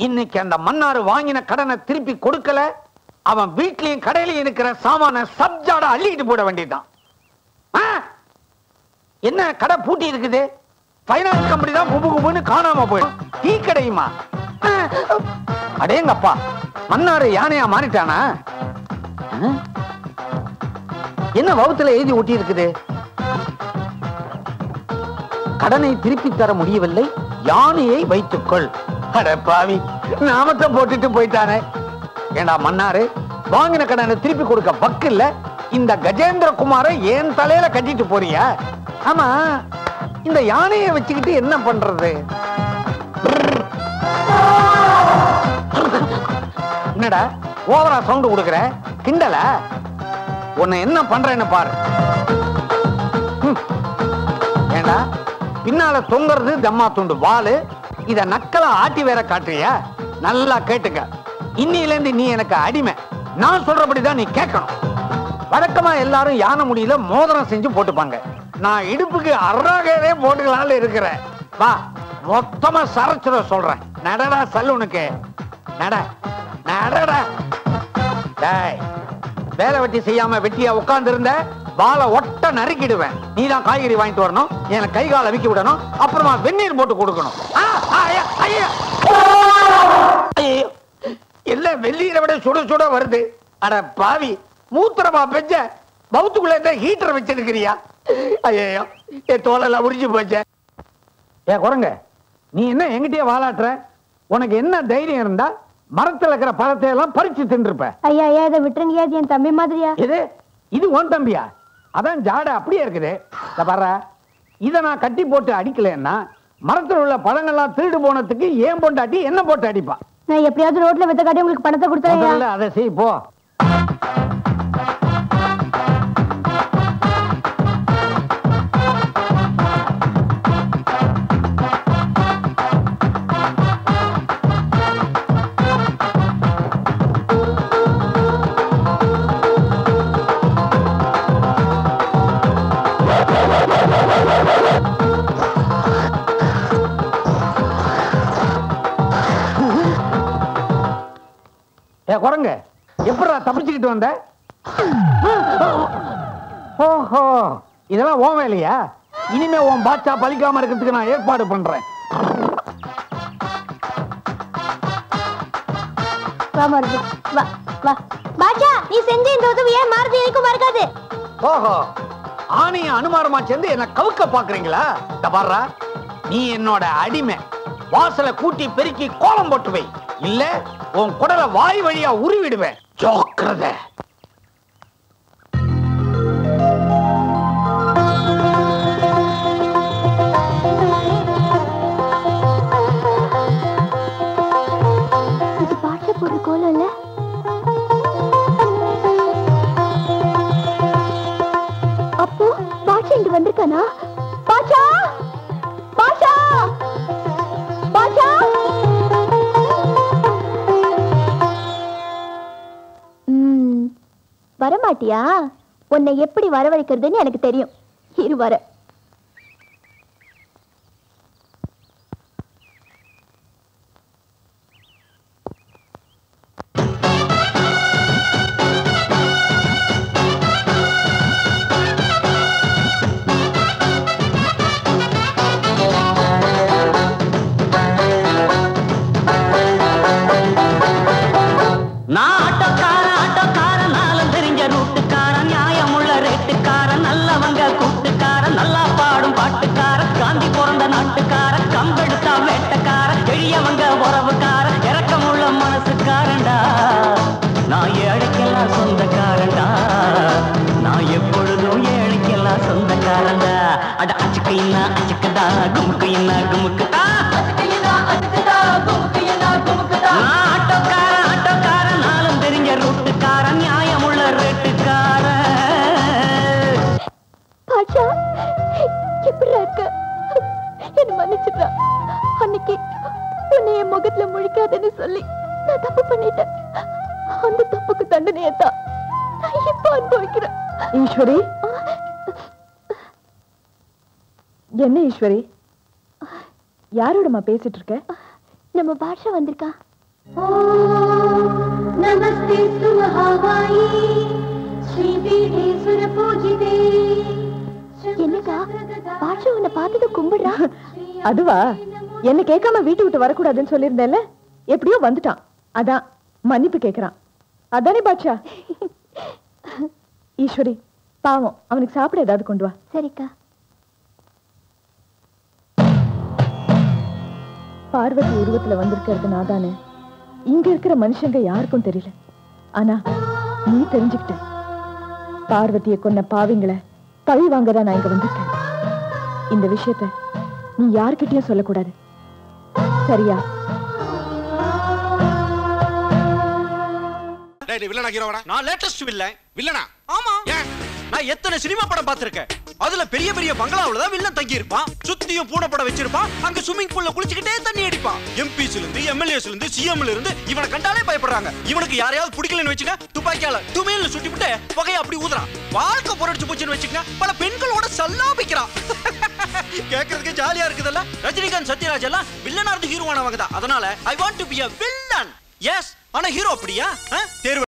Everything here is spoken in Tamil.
இன்னைக்கு அந்த மன்னாரு வாங்கின கடனை திருப்பி கொடுக்கல அவன் வீட்லயும் கடையிலயும் இருக்கிற சாமான சப்ஜாட அள்ளிட்டு போட வேண்டியதுதான் ஆ? என்ன கடை பூட்டி இருக்குது பைனான்ஸ் கம்பெனி தான் குபு குபுன்னு காணாம போயிடும் டீ கடையுமா ஆ, அடேங்கப்பா மன்னாரு யானையா மாறிட்டானா ஆ? என்ன வகுத்துல எழுதி ஒட்டி இருக்குது கடனை திருப்பி தர முடியவில்லை யானையை வைத்துக்கொள் அட பாவி நாமத்தை போட்டுட்டு போயிட்டானே ஏண்டா மன்னாரு வாங்கின கடனை திருப்பி கொடுக்க பக்கு இல்ல இந்த கஜேந்திர குமாரை என் தலையில கட்டிட்டு போறியா ஆமா இந்த யானையை வச்சுக்கிட்டு என்ன பண்றது என்னடா ஓவரா சவுண்ட் கொடுக்குற கிண்டல உன்னை என்ன பண்றேன்னு பாரு ஹம். ஏண்டா பின்னால தொங்குறது தம்மா துண்டு வாலு இத நக்கலா ஆட்டி வேற காட்டுறியா நல்லா கேட்டுக்க இன்னில இருந்து நீ எனக்கு அடிமை நான் சொல்றபடிதான் நீ கேட்கணும் வழக்கமா எல்லாரும் யானை முடியல மோதிரம் செஞ்சு போட்டுப்பாங்க நான் இடுப்புக்கு அறாகவே போட்டுக்கலாம்னு இருக்கிறேன் வா மொத்தமா சரச்சுட சொல்றேன் நடடா சல்லுனுக்கு நட நடடா டேய் வேலை வெட்டி செய்யாம வெட்டியா உட்கார்ந்து இருந்த வாழை ஒட்ட நறுக்கிடுவேன் நீ தான் காய்கறி வாங்கிட்டு வரணும் எனக்கு கை காலை விக்கி விடணும் அப்புறமா வெந்நீர் போட்டு கொடுக்கணும் ஆ, ஆ, ஐயா, ஐயா. ஐயோ இல்ல வெந்நீரை விட சுட சுட வருது அட பாவி மூத்திரமா பெஞ்ச பௌத்துக்குள்ள இருந்த ஹீட்டர் வச்சிருக்கிறியா ஐயோ என் தோலெல்லாம் உரிஞ்சு போச்சே ஏ குரங்க நீ என்ன எங்கிட்டயே வாலாட்டுற உனக்கு என்ன தைரியம் இருந்தா மரத்துல இருக்கிற பழத்தை எல்லாம் பறிச்சு தின்றுப்ப ஐயா ஐயா இதை விட்டுருங்க இது என் தம்பி மாதிரியா இது இது உன் தம்பியா அதான் ஜாடை அப்படியே இருக்குது இத பாரு இதை நான் கட்டி போட்டு அடிக்கலைன்னா மரத்தில் உள்ள பழங்கள்லாம் திருடு போனதுக்கு ஏன் பொண்டாட்டி என்ன போட்டு அடிப்பா நான் எப்படியாவது ரோட்ல வித்த காட்டி உங்களுக்கு பணத்தை கொடுத்தேன் முதல்ல அதை செய் போ ஏ குரங்க எப்படா தப்பிச்சுக்கிட்டு வந்த ஓஹோ இதெல்லாம் ஓன் வேலையா இனிமே உன் பாட்சா பலிக்காம இருக்கிறதுக்கு நான் ஏற்பாடு பண்றேன் வா மருது வா வா பாஷா நீ செஞ்ச இந்த உதவியை மாருதி எனக்கு மறக்காது ஓஹோ ஆணைய அனுமாரமா சேர்ந்து என்ன கவுக்க பாக்குறீங்களா இந்த பாருடா நீ என்னோட அடிமை வாசலை கூட்டி பெருக்கி கோலம் போட்டு வை இல்ல உன் குடலை வாய் வழியா உருவிடுவேன் ஜாக்கிரதை இது பாஷா போடுற கோலம் இல்ல அப்போ பாஷா இங்க வந்திருக்கானா பாஷா பாஷா பாஷா ம், வரமாட்டியா உன்னை எப்படி வரவழைக்கிறதுன்னு எனக்கு தெரியும் இரு வர நான் ஆட்டோக்காரன் ஆட்டோக்காரன் நாளும் தெரிஞ்ச ரூட்டுக்காரன் நியாயமுள்ள ரேட்டுக்காரன் நல்லவங்க கூட்டுக்காரன் நல்லா பாடும் பாட்டுக்காரன் காந்தி பிறந்த நாட்டுக்காரன் கம்பெடுத்தா வேட்டக்காரன் எளியவங்க உறவுக்காரன் இறக்கமுள்ள மனசுக்காரன்டா நான் ஏழைக்கெல்லாம் சொந்தக்காரன்டா நான் எப்பொழுதும் ஏழைக்கெல்லாம் சொந்தக்காரன்டா அட அச்சுக்கு என்ன அச்சுக்குதா குமுக்கு என்ன குமுக்குதா நான் ஆட்டோக்காரன் ஆட்டோக்காரன் நாளும் தெரிஞ்ச ரூட்டுக்காரன் நியாயமுள்ள ரேட்டுக்காரன் பாஷா எப்படி இருக்க என்ன மன்னிச்சிடுறா அன்னைக்கு உன்னை என் முகத்துல முழிக்காதன்னு சொல்லி நான் தப்பு பண்ணிட்டேன் அந்த தப்புக்கு தண்டனையை தான் நான் இப்ப அனுபவிக்கிறேன் ஈஸ்வரி என்ன ஈஸ்வரி யாரோடமா பேசிட்டு இருக்க நம்ம பாஷா வந்திருக்கா नमस्ते सुमहावाई श्रीपीठे सुरपूजिते என்னக்கா பாஷா உன்னை பார்த்தது கும்பிடுறா அதுவா என்ன கேட்காம வீட்டு விட்டு வரக்கூடாதுன்னு சொல்லியிருந்தேன்ல எப்படியோ வந்துட்டான் அதான் மன்னிப்பு கேக்குறான் அதானே பாட்சா ஈஸ்வரி பாவம் அவனுக்கு சாப்பிட ஏதாவது கொண்டு வா சரிக்கா பார்வதி உருவத்துல வந்திருக்கிறது நான் தானே இங்க இருக்கிற மனுஷங்க யாருக்கும் தெரியல ஆனா நீ தெரிஞ்சுக்கிட்ட பார்வதியை கொன்ன பாவிங்களை பழி வாங்கதான் நான் இங்க வந்திருக்கேன் இந்த விஷயத்த நீ யார்கிட்டயும் சொல்லக்கூடாது சரியா டேய் டேய் வில்லனா ஹீரோவா நான் லேட்டஸ்ட் வில்லன் வில்லனா ஆமா ஏன் நான் எத்தனை சினிமா படம் பார்த்திருக்கேன் அதுல பெரிய பெரிய பங்களாவுல தான் வில்லன் தங்கி இருப்பான் சுத்தியும் பூனை படம் வச்சிருப்பான் அங்க ஸ்விம்மிங் பூல்ல குளிச்சுக்கிட்டே தண்ணி அடிப்பான் எம்பிஸ்ல இருந்து எம்எல்ஏஸ்ல இருந்து சிஎம்ல இருந்து இவனை கண்டாலே பயப்படுறாங்க இவனுக்கு யாரையாவது பிடிக்கலன்னு வச்சுக்க துப்பாக்கியால துமையில சுட்டிவிட்டு புகையை அப்படி ஊதுறான் வாழ்க்கை பொறடிச்சு போச்சுன்னு வச்சுக்க பல பெண்களோட சல்லாபிக்கிறான் கேக்குறதுக்கு ஜாலியா இருக்குதுல்ல ரஜினிகாந்த் சத்யராஜ் எல்லாம் வில்லனா இருந்து ஹீரோவானவங்க தான் அதனால I want to be a villain as ஆனா ஹீரோ அப்படியா ஆ? தேர்வு